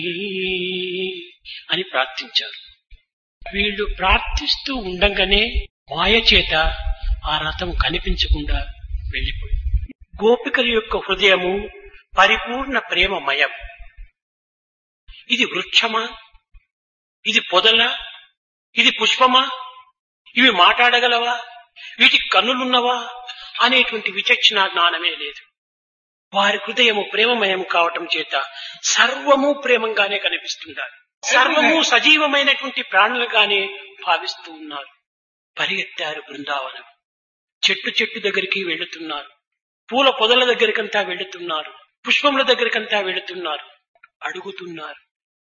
అని ప్రార్థించారు వీళ్ళు ప్రార్థిస్తూ ఉండంగానే మాయ చేత ఆ రథం కనిపించకుండా వెళ్లిపోయింది గోపికల యొక్క హృదయము పరిపూర్ణ ప్రేమమయం ఇది వృక్షమా ఇది పొదల ఇది పుష్పమా ఇవి మాట్లాడగలవా వీటికి కన్నులున్నవా అనేటువంటి విచక్షణ జ్ఞానమే లేదు వారి హృదయము ప్రేమమయం కావటం చేత సర్వము ప్రేమంగానే కనిపిస్తుండాలి సర్వము సజీవమైనటువంటి ప్రాణులుగానే భావిస్తూ ఉన్నారు పరిగెత్తారు బృందావనం చెట్టు చెట్టు దగ్గరికి వెళుతున్నారు పూల పొదల దగ్గరికంతా వెళుతున్నారు పుష్పముల దగ్గరికంతా వెళుతున్నారు అడుగుతున్నారు